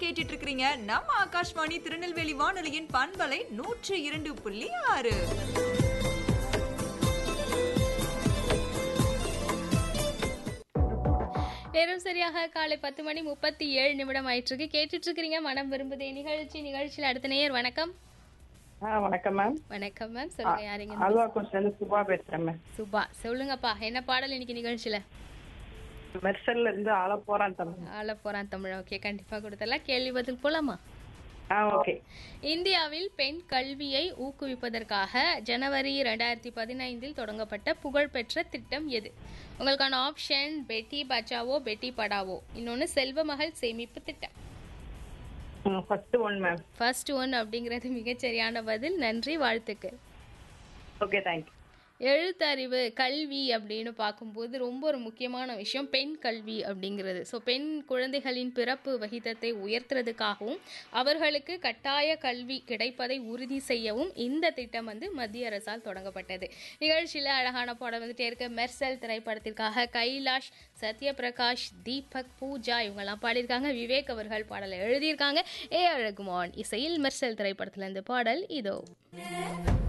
கேட்டுட்டு இருக்கிறீங்க நம்ம ஆகாஷ்வாணி திருநெல்வேலி வானொலியின் பண்பலை நூற்று இரண்டு புள்ளி ஆறு நேரம் சரியாக காலை பத்து மணி முப்பத்தி ஏழு நிமிடம் ஆயிட்டு இருக்கு கேட்டுட்டு இருக்கிறீங்க மனம் விரும்புதே நிகழ்ச்சி நிகழ்ச்சியில் அடுத்த நேயர் வணக்கம் ஆ வணக்கம் மேம் வணக்கம் மேம் சொல்லுங்க யாருங்க அல்வா கோஸ்ட்லேருந்து சுபா பேசுறேன் மேம் சுபா சொல்லுங்கப்பா என்ன பாடல் இன்னைக்கு நிகழ்ச்சியில மெர்சல்ல இருந்து ஆள போறான் தமிழ் ஆள போறான் தமிழ் ஓகே கண்டிப்பா கொடுத்தலாம் கேள்வி பதில் போலாமா ஆ ஓகே இந்தியாவில் பெண் கல்வியை ஊக்குவிப்பதற்காக ஜனவரி ரெண்டாயிரத்தி பதினைந்தில் தொடங்கப்பட்ட புகழ்பெற்ற திட்டம் எது உங்களுக்கான ஆப்ஷன் பெட்டி பச்சாவோ பெட்டி படாவோ இன்னொன்று செல்வ மகள் சேமிப்பு திட்டம் first one ma'am first one அப்படிங்கிறது மிகச்சரியான பதில் நன்றி வாழ்த்துக்கள் ஓகே தேங்க்யூ எழுத்தறிவு கல்வி அப்படின்னு பார்க்கும்போது ரொம்ப ஒரு முக்கியமான விஷயம் பெண் கல்வி அப்படிங்கிறது ஸோ பெண் குழந்தைகளின் பிறப்பு வகிதத்தை உயர்த்துறதுக்காகவும் அவர்களுக்கு கட்டாய கல்வி கிடைப்பதை உறுதி செய்யவும் இந்த திட்டம் வந்து மத்திய அரசால் தொடங்கப்பட்டது நிகழ்ச்சியில் அழகான பாடம் வந்துட்டே இருக்க மெர்சல் திரைப்படத்திற்காக கைலாஷ் சத்யபிரகாஷ் தீபக் பூஜா இவங்கெல்லாம் பாடியிருக்காங்க விவேக் அவர்கள் பாடலை எழுதியிருக்காங்க ஏ அழகுமான் இசையில் மெர்சல் திரைப்படத்தில் இந்த பாடல் இதோ